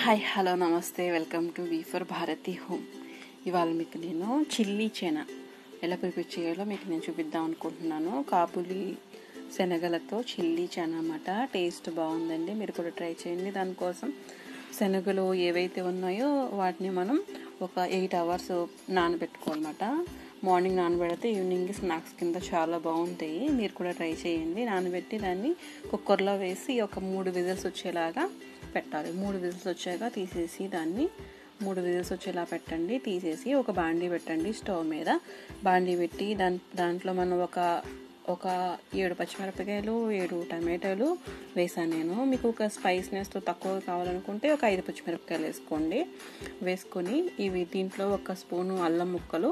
hi hello namaste welcome to V for Bharathi home ఇవాళ మీకు నేను చిల్లీ చెనా ఎలా ప్రిపేర్ చేయాలో మీకు నేను చూపిద్దాం అనుకుంటున్నాను కాబులి శనగలతో చిల్లీ చెనా అన్నమాట టేస్ట్ బాగుందండి మీరు కూడా ట్రై చేయండి దానికోసం శనగలు ఏవైతే ఉన్నాయో వాటిని మనం ఒక ఎయిట్ అవర్స్ నానబెట్టుకోవాలన్నమాట మార్నింగ్ నానబెడితే ఈవినింగ్ స్నాక్స్ కింద చాలా బాగుంటాయి మీరు కూడా ట్రై చేయండి నానబెట్టి దాన్ని కుక్కర్లో వేసి ఒక మూడు విజిల్స్ వచ్చేలాగా పెట్టాలి మూడు విజిల్స్ వచ్చాక తీసేసి దాన్ని మూడు విజిల్స్ వచ్చేలా పెట్టండి తీసేసి ఒక బాండీ పెట్టండి స్టవ్ మీద బాండీ పెట్టి దాని దాంట్లో మనం ఒక ఒక ఏడు పచ్చిమిరపకాయలు ఏడు టమాటాలు వేసాను నేను మీకు ఒక స్పైస్నెస్ తక్కువ కావాలనుకుంటే ఒక ఐదు పచ్చిమిరపకాయలు వేసుకోండి వేసుకొని ఇవి దీంట్లో ఒక స్పూను అల్లం ముక్కలు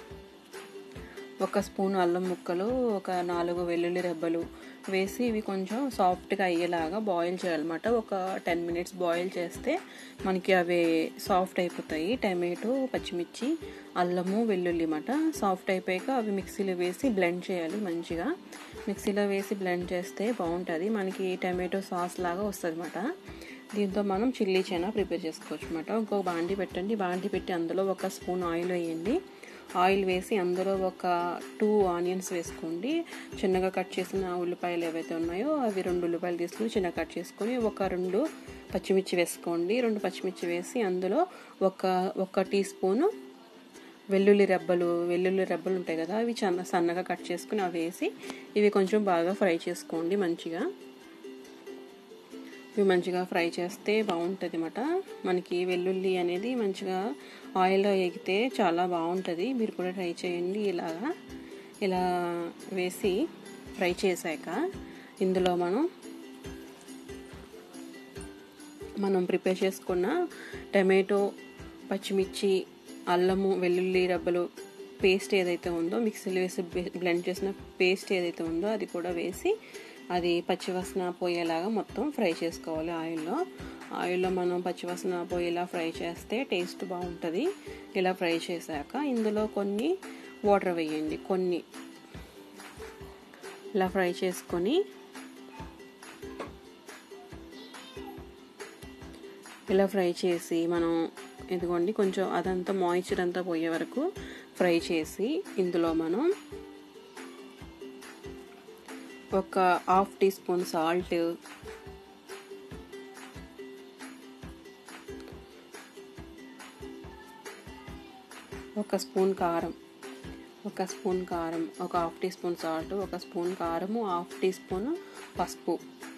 ఒక స్పూన్ అల్లం ముక్కలు ఒక నాలుగు వెల్లుల్లి రెబ్బలు వేసి ఇవి కొంచెం సాఫ్ట్గా అయ్యేలాగా బాయిల్ చేయాలన్నమాట ఒక టెన్ మినిట్స్ బాయిల్ చేస్తే మనకి అవి సాఫ్ట్ అయిపోతాయి టమాటో పచ్చిమిర్చి అల్లము వెల్లుల్లి అన్నమాట సాఫ్ట్ అయిపోయాక అవి మిక్సీలో వేసి బ్లెండ్ చేయాలి మంచిగా మిక్సీలో వేసి బ్లెండ్ చేస్తే బాగుంటుంది మనకి టమాటో సాస్ లాగా వస్తుంది అన్నమాట దీంతో మనం చిల్లీ చైనా ప్రిపేర్ చేసుకోవచ్చు అనమాట ఇంకొక బాండి పెట్టండి బాండి పెట్టి అందులో ఒక స్పూన్ ఆయిల్ వేయండి ఆయిల్ వేసి అందులో ఒక టూ ఆనియన్స్ వేసుకోండి చిన్నగా కట్ చేసిన ఉల్లిపాయలు ఏవైతే ఉన్నాయో అవి రెండు ఉల్లిపాయలు తీసుకుని చిన్నగా కట్ చేసుకొని ఒక రెండు పచ్చిమిర్చి వేసుకోండి రెండు పచ్చిమిర్చి వేసి అందులో ఒక ఒక టీ స్పూను వెల్లుల్లి రెబ్బలు వెల్లుల్లి రెబ్బలు ఉంటాయి కదా అవి చన్న సన్నగా కట్ చేసుకుని అవి వేసి ఇవి కొంచెం బాగా ఫ్రై చేసుకోండి మంచిగా ఇవి మంచిగా ఫ్రై చేస్తే బాగుంటుంది అన్నమాట మనకి వెల్లుల్లి అనేది మంచిగా ఆయిల్లో ఎగితే చాలా బాగుంటుంది మీరు కూడా ట్రై చేయండి ఇలాగా ఇలా వేసి ఫ్రై చేశాక ఇందులో మనం మనం ప్రిపేర్ చేసుకున్న టమాటో పచ్చిమిర్చి అల్లము వెల్లుల్లి రబ్బలు పేస్ట్ ఏదైతే ఉందో మిక్సీలో వేసి బ్లెండ్ చేసిన పేస్ట్ ఏదైతే ఉందో అది కూడా వేసి అది పచ్చివాసన పోయేలాగా మొత్తం ఫ్రై చేసుకోవాలి ఆయిల్లో ఆయిల్లో మనం పచ్చివాసన పోయేలా ఫ్రై చేస్తే టేస్ట్ బాగుంటుంది ఇలా ఫ్రై చేశాక ఇందులో కొన్ని వాటర్ వేయండి కొన్ని ఇలా ఫ్రై చేసుకొని ఇలా ఫ్రై చేసి మనం ఇదిగోండి కొంచెం అదంతా మాయిశ్చర్ అంతా పోయే వరకు ఫ్రై చేసి ఇందులో మనం ఒక హాఫ్ టీ స్పూన్ సాల్ట్ ఒక స్పూన్ కారం ఒక స్పూన్ కారం ఒక హాఫ్ టీ స్పూన్ సాల్ట్ ఒక స్పూన్ కారము హాఫ్ టీ స్పూన్ పసుపు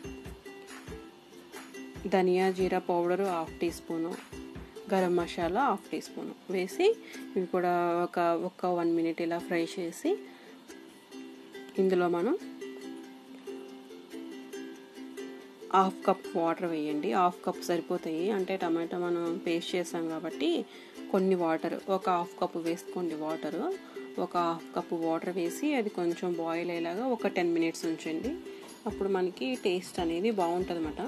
ధనియా జీరా powder half teaspoon garam masala half teaspoon వేసి ఇవి కూడా ఒక ఒక వన్ మినిట్ ఇలా ఫ్రై చేసి ఇందులో మనం హాఫ్ కప్ వాటర్ వేయండి హాఫ్ కప్ సరిపోతాయి అంటే టమాటా మనం పేస్ట్ చేసాం కాబట్టి కొన్ని వాటర్ ఒక హాఫ్ కప్ వేసుకోండి వాటర్ ఒక హాఫ్ కప్ వాటర్ వేసి అది కొంచెం బాయిల్ అయ్యేలాగా ఒక టెన్ మినిట్స్ ఉంచండి అప్పుడు మనకి టేస్ట్ అనేది బాగుంటుంది అన్నమాట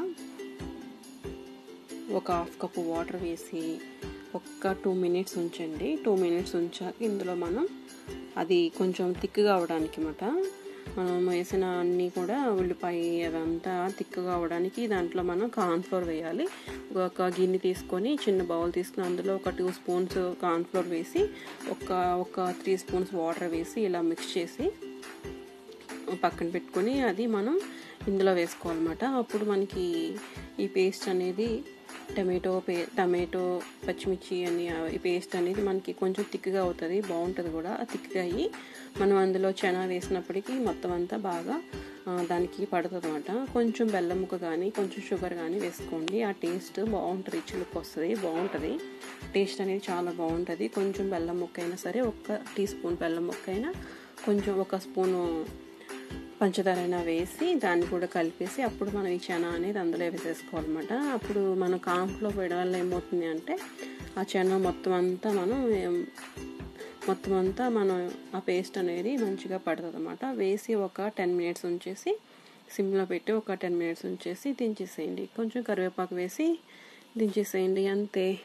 ఒక హాఫ్ కప్ వాటర్ వేసి ఒక్క టూ మినిట్స్ ఉంచండి టూ మినిట్స్ ఉంచాక ఇందులో మనం అది కొంచెం థిక్గా అవడానికి అన్నమాట మనం వేసిన అన్నీ కూడా ఉల్లిపాయ అదంతా తిక్కుగా అవడానికి దాంట్లో మనం కార్న్ఫ్లోర్ వేయాలి ఒక గిన్నె తీసుకొని చిన్న బౌల్ తీసుకుని అందులో ఒక టూ స్పూన్స్ కార్న్ఫ్లోర్ వేసి ఒక ఒక త్రీ స్పూన్స్ వాటర్ వేసి ఇలా మిక్స్ చేసి పక్కన పెట్టుకొని అది మనం ఇందులో వేసుకోవాలన్నమాట అప్పుడు మనకి ఈ పేస్ట్ అనేది టమాటో పే టమాటో పచ్చిమిర్చి అని ఈ పేస్ట్ అనేది మనకి కొంచెం థిక్గా అవుతుంది బాగుంటుంది కూడా థిక్గా అయ్యి మనం అందులో చెనా వేసినప్పటికీ మొత్తం అంతా బాగా దానికి పడుతుంది అనమాట కొంచెం బెల్లం ముక్క కానీ కొంచెం షుగర్ కానీ వేసుకోండి ఆ టేస్ట్ బాగుంటుంది రుచిలోకి వస్తుంది బాగుంటుంది టేస్ట్ అనేది చాలా బాగుంటుంది కొంచెం బెల్లం ముక్క అయినా సరే ఒక్క టీ స్పూన్ బెల్లం ముక్క అయినా కొంచెం ఒక స్పూను పంచదార అయినా వేసి దాన్ని కూడా కలిపేసి అప్పుడు మనం ఈ చెనా అనేది అందులో వేసేసుకోవాలన్నమాట అప్పుడు మనం కాంఫ్లో వేయడం వల్ల ఏమవుతుంది అంటే ఆ చెనా మొత్తం అంతా మనం మొత్తం అంతా మనం ఆ పేస్ట్ అనేది మంచిగా పడుతుంది అనమాట వేసి ఒక టెన్ మినిట్స్ ఉంచేసి సిమ్లో పెట్టి ఒక టెన్ మినిట్స్ ఉంచేసి దించేసేయండి కొంచెం కరివేపాకు వేసి దించేసేయండి అంతే